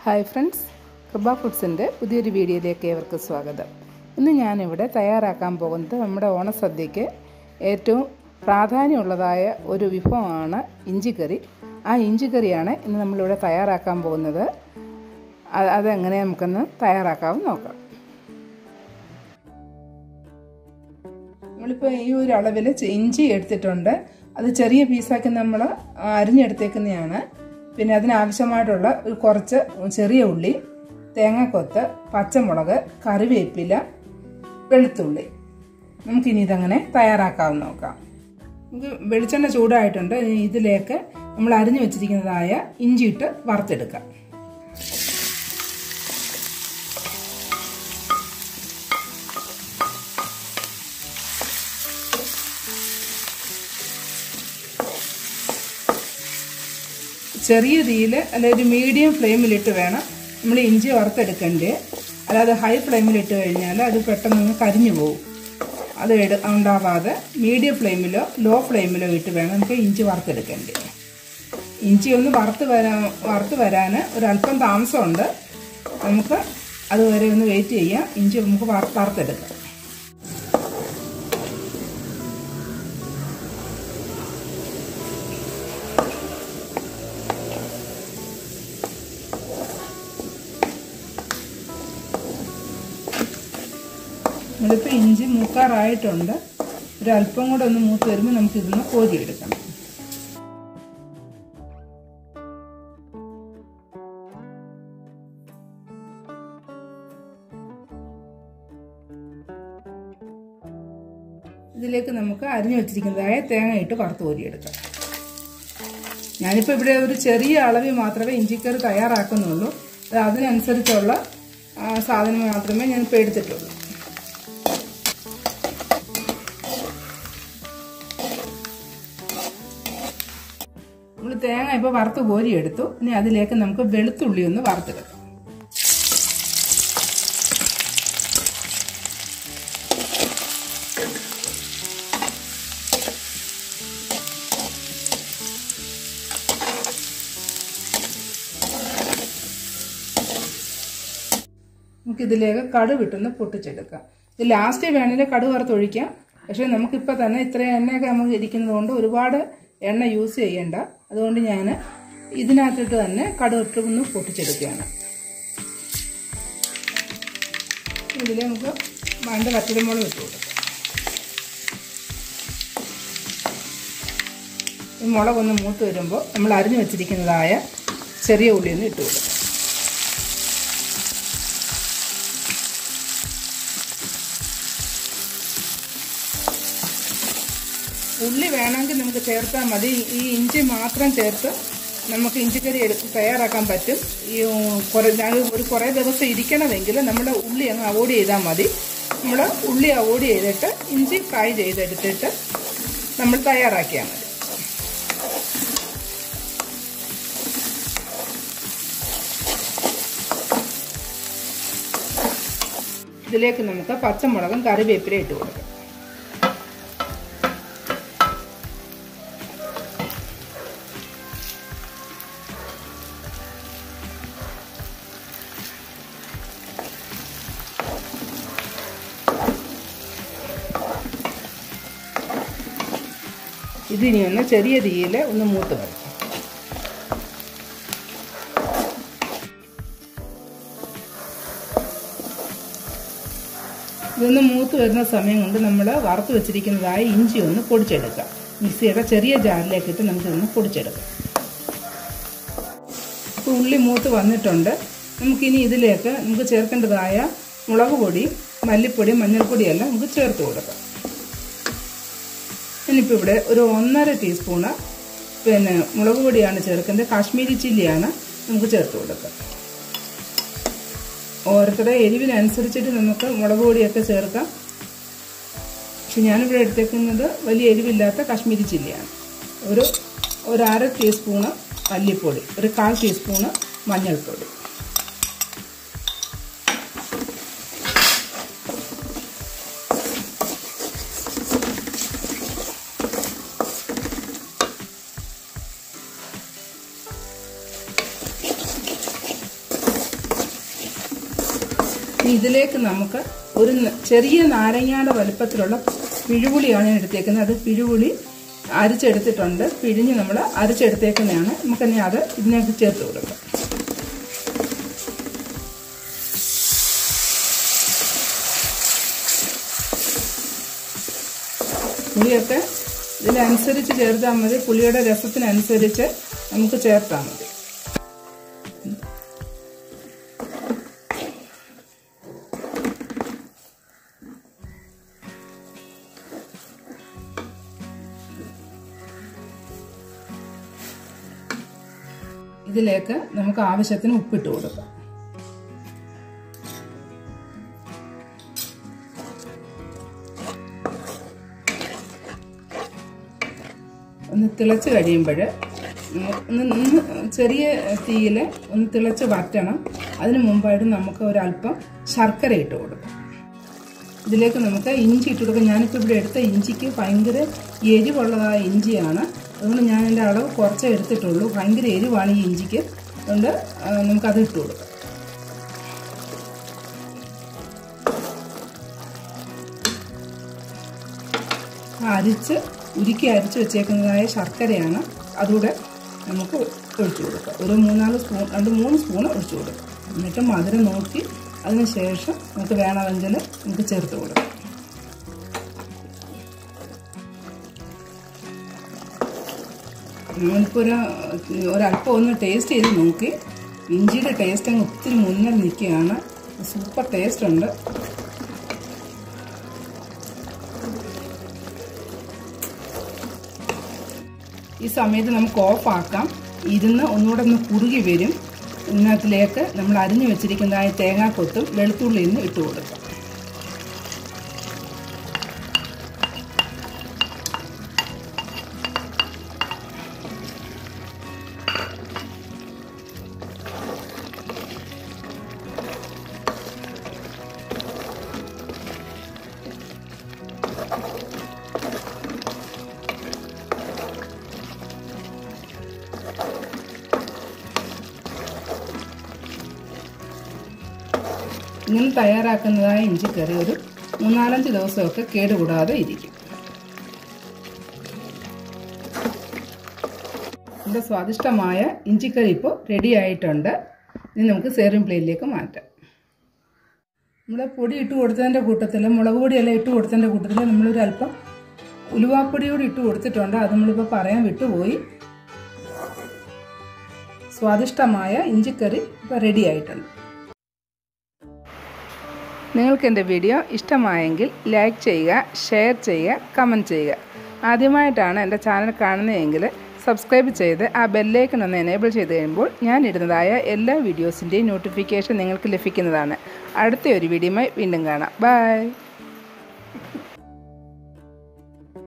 hi friends കൃപ ഫുഡ്സിൻ്റെ പുതിയൊരു വീഡിയോയിലേക്ക് ഏവർക്ക് സ്വാഗതം ഇന്ന് ഞാനിവിടെ തയ്യാറാക്കാൻ പോകുന്നത് നമ്മുടെ ഓണസദ്യക്ക് ഏറ്റവും പ്രാധാന്യമുള്ളതായ ഒരു വിഭവമാണ് ഇഞ്ചിക്കറി ആ ഇഞ്ചിക്കറിയാണ് ഇന്ന് നമ്മളിവിടെ തയ്യാറാക്കാൻ പോകുന്നത് അത് അതെങ്ങനെ നമുക്കൊന്ന് തയ്യാറാക്കാമെന്ന് നോക്കാം നമ്മളിപ്പോൾ ഈ ഒരു അളവിൽ ഇഞ്ചി എടുത്തിട്ടുണ്ട് അത് ചെറിയ പീസാക്കി നമ്മൾ അരിഞ്ഞെടുത്തേക്കുന്നതാണ് പിന്നെ അതിനാവശ്യമായിട്ടുള്ള ഒരു കുറച്ച് ചെറിയ ഉള്ളി തേങ്ങാക്കൊത്ത് പച്ചമുളക് കറിവേപ്പില വെളുത്തുള്ളി നമുക്കിനി ഇതങ്ങനെ തയ്യാറാക്കാമെന്ന് നോക്കാം നമുക്ക് വെളിച്ചെണ്ണ ചൂടായിട്ടുണ്ട് ഇതിലേക്ക് നമ്മൾ അരിഞ്ഞു വെച്ചിരിക്കുന്നതായ ഇഞ്ചിയിട്ട് വറുത്തെടുക്കാം ചെറിയ തീയിൽ അല്ല ഒരു മീഡിയം ഫ്ലെയിമിലിട്ട് വേണം നമ്മൾ ഇഞ്ചി വറുത്തെടുക്കേണ്ടത് അല്ലാതെ ഹൈ ഫ്ലെയിമിലിട്ട് കഴിഞ്ഞാൽ അത് പെട്ടെന്ന് കരിഞ്ഞു പോകും അത് എടു ഉണ്ടാവാതെ മീഡിയം ഫ്ലെയിമിലോ ലോ ഫ്ലെയിമിലോ ഇട്ട് വേണം നമുക്ക് ഇഞ്ചി വറുത്തെടുക്കേണ്ടത് ഇഞ്ചി ഒന്ന് വറുത്ത് വരാൻ വറുത്ത് വരാൻ ഒരല്പം താമസമുണ്ട് നമുക്ക് അതുവരെ ഒന്ന് വെയിറ്റ് ചെയ്യാം ഇഞ്ചി നമുക്ക് വറുത്തെടുക്കാം നമ്മളിപ്പോൾ ഇഞ്ചി മൂക്കാറായിട്ടുണ്ട് ഒരു അല്പം കൂടെ ഒന്ന് മൂത്ത് വരുമ്പോൾ നമുക്കിതൊന്ന് കോരിയെടുക്കണം ഇതിലേക്ക് നമുക്ക് അരിഞ്ഞു വെച്ചിരിക്കുന്നതായ തേങ്ങ ഇട്ട് വറുത്ത് കോരിയെടുക്കാം ഞാനിപ്പോൾ ഇവിടെ ഒരു ചെറിയ അളവിൽ മാത്രമേ ഇഞ്ചിക്കറി തയ്യാറാക്കുന്നുള്ളൂ അതിനനുസരിച്ചുള്ള സാധനം മാത്രമേ ഞാനിപ്പോൾ എടുത്തിട്ടുള്ളൂ നമ്മൾ തേങ്ങ ഇപ്പോൾ വറുത്ത് കോരിയെടുത്തു ഇനി അതിലേക്ക് നമുക്ക് വെളുത്തുള്ളി ഒന്ന് വറുത്തെടുക്കാം നമുക്കിതിലേക്ക് കടു വിട്ടൊന്ന് പൊട്ടിച്ചെടുക്കാം ഇത് ലാസ്റ്റ് വേണമെങ്കിൽ കടു വറുത്തൊഴിക്കാം പക്ഷേ നമുക്കിപ്പോൾ തന്നെ ഇത്രയും എണ്ണയൊക്കെ നമുക്ക് ഇരിക്കുന്നത് കൊണ്ട് ഒരുപാട് എണ്ണ യൂസ് ചെയ്യണ്ട അതുകൊണ്ട് ഞാൻ ഇതിനകത്തിട്ട് തന്നെ കടുവിട്ട് ഒന്ന് പൊട്ടിച്ചെടുക്കുകയാണ് ഇതിൽ നമുക്ക് വേണ്ട വറ്റലുമുളക് ഇട്ട് കൊടുക്കാം ഈ മുളകൊന്ന് മൂത്ത് വരുമ്പോൾ നമ്മൾ അരിഞ്ഞു വെച്ചിരിക്കുന്നതായ ചെറിയ ഉള്ളി ഒന്ന് ഇട്ട് കൊടുക്കാം ഉള്ളി വേണമെങ്കിൽ നമുക്ക് ചേർത്താൽ മതി ഈ ഇഞ്ചി മാത്രം ചേർത്ത് നമുക്ക് ഇഞ്ചിക്കറി എടുത്ത് തയ്യാറാക്കാൻ പറ്റും ഈ കുറേ ഞാൻ ഒരു കുറേ ദിവസം ഇരിക്കണമെങ്കിൽ നമ്മുടെ ഉള്ളി അങ്ങ് അവോയ്ഡ് ചെയ്താൽ മതി നമ്മൾ ഉള്ളി അവോയ്ഡ് ചെയ്തിട്ട് ഇഞ്ചി ഫ്രൈ ചെയ്തെടുത്തിട്ട് നമ്മൾ തയ്യാറാക്കിയാൽ മതി ഇതിലേക്ക് നമുക്ക് പച്ചമുളകും കറിവേപ്പില ഇട്ട് കൊടുക്കാം ഇതിനി ഒന്ന് ചെറിയ തീയിൽ ഒന്ന് മൂത്ത് വരും ഇതൊന്ന് മൂത്ത് വരുന്ന സമയം കൊണ്ട് നമ്മൾ വറുത്ത് വെച്ചിരിക്കുന്നതായ ഇഞ്ചി ഒന്ന് പൊടിച്ചെടുക്കാം മിക്സിയുടെ ചെറിയ ജാറിലേക്ക് ഇട്ട് നമുക്കിതൊന്ന് പൊടിച്ചെടുക്കാം ഇപ്പോൾ ഉള്ളി മൂത്ത് വന്നിട്ടുണ്ട് നമുക്കിനി ഇതിലേക്ക് നമുക്ക് ചേർക്കേണ്ടതായ മുളക് പൊടി മല്ലിപ്പൊടി മഞ്ഞൾപ്പൊടിയെല്ലാം നമുക്ക് ചേർത്ത് കൊടുക്കാം ഞാനിപ്പോൾ ഇവിടെ ഒരു ഒന്നര ടീസ്പൂണ് പിന്നെ മുളക് പൊടിയാണ് ചേർക്കുന്നത് കാശ്മീരി ചില്ലിയാണ് നമുക്ക് ചേർത്ത് കൊടുക്കുക ഓരോരുത്തരുടെ എരിവിനനുസരിച്ചിട്ട് നമുക്ക് മുളക് പൊടിയൊക്കെ ചേർക്കാം പക്ഷെ ഞാനിവിടെ എടുത്തേക്കുന്നത് വലിയ എരിവില്ലാത്ത കാശ്മീരി ചില്ലിയാണ് ഒരു ഒരു അര ടീസ്പൂണ് മല്ലിപ്പൊടി ഒരു കാൽ ടീസ്പൂണ് മഞ്ഞൾപ്പൊടി ഇനി ഇതിലേക്ക് നമുക്ക് ഒരു ന- ചെറിയ നാരങ്ങയുടെ വലുപ്പത്തിലുള്ള പിഴുപുളിയാണ് ഞാൻ എടുത്തേക്കുന്നത് അത് പിഴുപുളി അരിച്ചെടുത്തിട്ടുണ്ട് പിഴിഞ്ഞ് നമ്മൾ അരിച്ചെടുത്തേക്കുന്നതാണ് നമുക്കിനി അത് ഇതിനകത്ത് ചേർത്ത് കൊടുക്കാം പുളിയൊക്കെ ഇതിനനുസരിച്ച് ചേർത്താൽ മതി പുളിയുടെ രസത്തിനനുസരിച്ച് നമുക്ക് ചേർത്താൽ മതി ഇതിലേക്ക് നമുക്ക് ആവശ്യത്തിന് ഉപ്പിട്ട് കൊടുക്കാം ഒന്ന് തിളച്ച് കഴിയുമ്പോൾ ഒന്ന് ഒന്ന് ചെറിയ തീയിൽ ഒന്ന് തിളച്ച് വറ്റണം അതിന് മുമ്പായിട്ട് നമുക്ക് ഒരല്പം ശർക്കര ഇട്ട് കൊടുക്കാം ഇതിലേക്ക് നമുക്ക് ഇഞ്ചി ഇട്ട് കൊടുക്കാം ഞാനിപ്പോൾ ഇവിടെ എടുത്ത ഇഞ്ചിക്ക് ഭയങ്കര എരിവുള്ളതായ ഇഞ്ചിയാണ് അതുകൊണ്ട് ഞാൻ എൻ്റെ അളവ് കുറച്ചേ എടുത്തിട്ടുള്ളൂ ഭയങ്കര എരിവാണ് ഈ ഇഞ്ചിക്ക് അതുകൊണ്ട് ആ, നമുക്കത് ഇട്ട് കൊടുക്കാം ആ അരിച്ച് ഉരുക്കി അരിച്ച് വെച്ചേക്കുന്നതായ ശർക്കരയാണ് അതുകൂടെ നമുക്ക് ഒഴിച്ചു കൊടുക്കാം ഒരു മൂന്നാല് സ്പൂൺ രണ്ട് മൂന്ന് സ്പൂൺ ഒഴിച്ചു കൊടുക്കാം എന്നിട്ട് മധുരം നോക്കി അതിന് ശേഷം നമുക്ക് വേണമെങ്കിൽ നമുക്ക് ചേർത്ത് കൊടുക്കാം നമ്മളിപ്പോൾ ഒരു ഒരല്പം ഒന്ന് ടേസ്റ്റ് ചെയ്ത് നോക്കി ഇഞ്ചിയുടെ ടേസ്റ്റ് അങ്ങ് ഒത്തിരി മുന്നിൽ നിൽക്കുകയാണ് സൂപ്പർ ടേസ്റ്റ് ഉണ്ട് ഈ സമയത്ത് നമുക്ക് ഓഫ് ആക്കാം ഇരുന്ന് ഒന്നുകൂടെ ഒന്ന് കുറുകി വരും ഇതിനകത്തിലേക്ക് നമ്മൾ അരിഞ്ഞു വെച്ചിരിക്കുന്നതായ തേങ്ങാക്കൊത്തും വെളുത്തുള്ളിയിൽ നിന്ന് ഇട്ട് കൊടുക്കാം ഇങ്ങനെ തയ്യാറാക്കുന്നതായ ഇഞ്ചിക്കറി ഒരു മൂന്നാലഞ്ച് ദിവസമൊക്കെ കേടുകൂടാതെ ഇരിക്കും നമ്മുടെ സ്വാദിഷ്ടമായ ഇഞ്ചിക്കറി ഇപ്പോൾ റെഡി ആയിട്ടുണ്ട് ഇനി നമുക്ക് സേറിംഗ് പ്ലേറ്റിലേക്ക് മാറ്റാം നമ്മൾ പൊടി ഇട്ട് കൊടുത്തതിൻ്റെ കൂട്ടത്തിൽ മുളക് പൊടിയെല്ലാം ഇട്ട് കൊടുത്തതിൻ്റെ കൂട്ടത്തിൽ നമ്മളൊരു അല്പം ഉലുവാപ്പൊടിയോട് ഇട്ട് കൊടുത്തിട്ടുണ്ട് അത് നമ്മളിപ്പോൾ പറയാൻ വിട്ടുപോയി സ്വാദിഷ്ടമായ ഇഞ്ചിക്കറി ഇപ്പോൾ റെഡി ആയിട്ടുണ്ട് നിങ്ങൾക്ക് എൻ്റെ വീഡിയോ ഇഷ്ടമായെങ്കിൽ ലൈക്ക് ചെയ്യുക ഷെയർ ചെയ്യുക കമൻറ്റ് ചെയ്യുക ആദ്യമായിട്ടാണ് എൻ്റെ ചാനൽ കാണുന്നതെങ്കിൽ സബ്സ്ക്രൈബ് ചെയ്ത് ആ ബെല്ലൈക്കൺ ഒന്ന് എനേബിൾ ചെയ്ത് കഴിയുമ്പോൾ ഞാൻ ഇടുന്നതായ എല്ലാ വീഡിയോസിൻ്റെയും നോട്ടിഫിക്കേഷൻ നിങ്ങൾക്ക് ലഭിക്കുന്നതാണ് അടുത്ത ഒരു വീഡിയോയുമായി വീണ്ടും കാണാം ബൈ